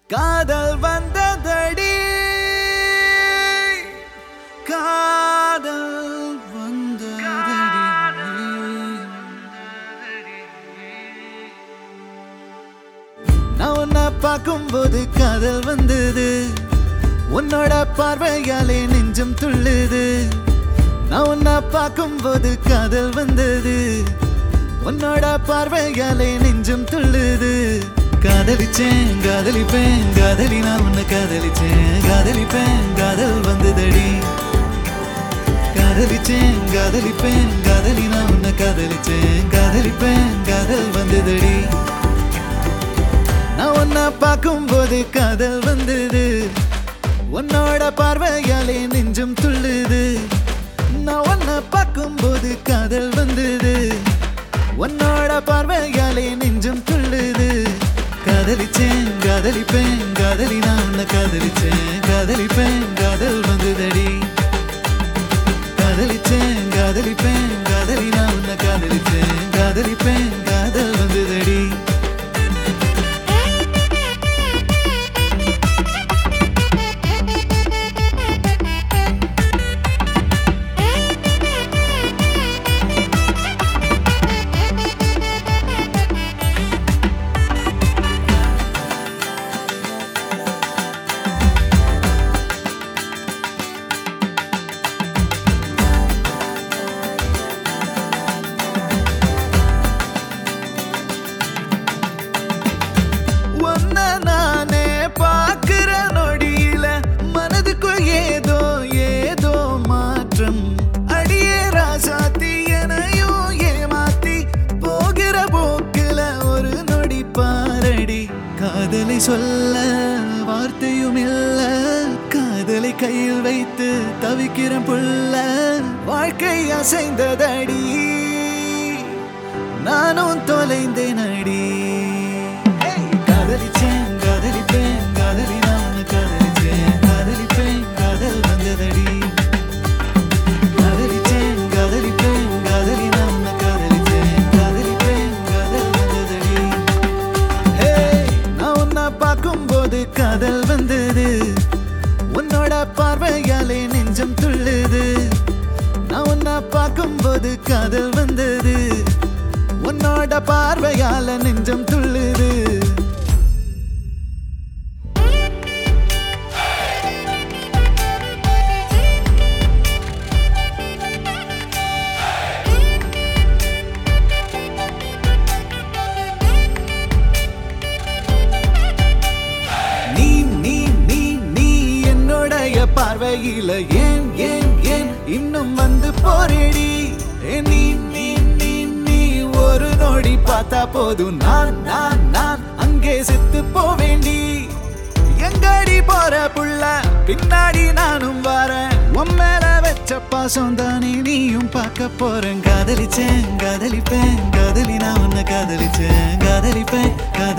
காதல் வந்ததடி காதல் வந்ததடி நான் உன்னை பார்க்கும்போது காதல் வந்தது உன்னோட பார்வையாலே நெஞ்சம் துள்ளுது நான் உன்னை பார்க்கும்போது காதல் வந்தது உன்னோட பார்வையாலே நெஞ்சம் துள்ளுது காதலிச்சேன் காதலிப்பேன் காதலி நான் உன்னை காதலிச்சேன் காதலிப்பேன் காதல் வந்ததடி காதலிச்சேன் காதலிப்பேன் காதலி நான் உன்னை காதலிச்சேன் காதலிப்பேன் காதல் வந்ததடி நான் உன்னை பார்க்கும்போது காதல் வந்தது உன்னோட பார்வையாலே நெஞ்சம் துள்ளுது நான் உன்னை பார்க்கும்போது காதல் வந்தது உன்னோட பார்வையாலே நெஞ்சம் துள்ளுது காதலிச்சேன் காதலிப்பேன் காதலி நான் உன்னை காதலிச்சேன் காதலிப்பேன் காதல் வந்ததடி காதலிச்சேன் காதலிப்பேன் காதலி நான் உன்னை காதலிச்சேன் காதலிப்பேன் காதல் வந்ததடி உன்ன நானே பார்க்கிற நொடியில மனதுக்குள் ஏதோ ஏதோ மாற்றம் அடியே ராசாத்தி எனையும் ஏமாத்தி போகிற போக்குல ஒரு நொடி பாரடி காதலை சொல்ல வார்த்தையும் இல்ல காதலை கையில் வைத்து தவிக்கிற புள்ள வாழ்க்கை அசைந்ததடி நானும் தொலைந்தேன் அடி காதலிச்சேன் காதலிப்பேன் காதலி நான் உன்னை காதலிச்சேன் காதலிப்பேன் காதல் வந்ததடி காதலிச்சேன் காதலிப்பேன் காதலி நான் உன்னை காதலிச்சேன் காதலிப்பேன் காதல் வந்ததடி ஹே நான் உன்னை பார்க்கும்போது காதல் வந்தது உன்னோட பார்வையாலே நெஞ்சம் துள்ளுது நான் உன்னை பார்க்கும்போது காதல் வந்தது உன்னோட பார்வையால நெஞ்சம் துள்ளுது நீ நீ நீ நீ என்னுடைய பார்வையில ஏன் ஏன் ஏன் இன்னும் வந்து போரேடி ஏ, நீ நீ நீ நீ ஒரு நொடி பார்த்தா போதும் நான் நான் நான் அங்கே செத்து போவேண்டி எங்கடி போற புள்ள பின்னாடி நானும் வரேன் உன் மேல வச்ச பாசம் தானே நீயும் பார்க்க போறேன் காதலிச்சேன் காதலிப்பேன் காதலி நான் உன்னை காதலிச்சேன் காதலிப்பேன் காதல்